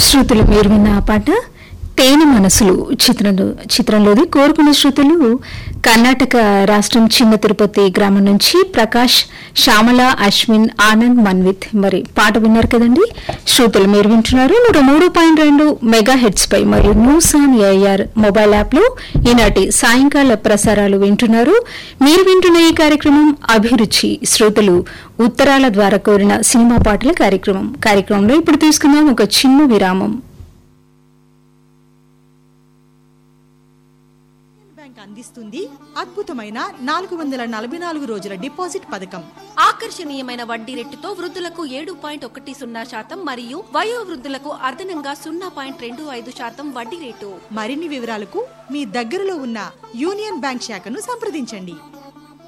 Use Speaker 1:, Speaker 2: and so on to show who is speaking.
Speaker 1: శ్రుతులు మీరు విన్న ఆ పాట తేనె మనసులు చిత్రంలో చిత్రంలోది కోరుకున్న శ్రుతులు కర్ణాటక రాష్ట్రం చిన్న తిరుపతి గ్రామం నుంచి ప్రకాష్ శ్యామల అశ్విన్ ఆనంద్ మన్విత్ మరి పాట విన్నారు కదండి శ్రోతలు మీరు వింటున్నారు నూట మూడు పాయింట్ రెండు మెగా హెడ్స్ పై మరియు news on A R mobile app లో ఈనాటి సాయంకాల ప్రసారాలు వింటున్నారు మీరు వింటున్న ఈ కార్యక్రమం అభిరుచి శ్రోతలు ఉత్తరాల ద్వారా కోరిన సినిమా పాటల కార్యక్రమం కార్యక్రమంలో ఇప్పుడు తీసుకుందాం ఒక చిన్న విరామం
Speaker 2: బ్యాంక్ అందిస్తుంది అద్భుతమైన నాలుగు వందల నలభై నాలుగు రోజుల డిపాజిట్ పథకం
Speaker 3: ఆకర్షణీయమైన వడ్డీ రేటుతో వృద్ధులకు ఏడు పాయింట్ ఒకటి సున్నా శాతం మరియు వయో వృద్ధులకు అదనంగా సున్నా పాయింట్ రెండు ఐదు శాతం వడ్డీ రేటు
Speaker 2: మరిన్ని వివరాలకు మీ దగ్గరలో ఉన్న యూనియన్ బ్యాంక్ శాఖను సంప్రదించండి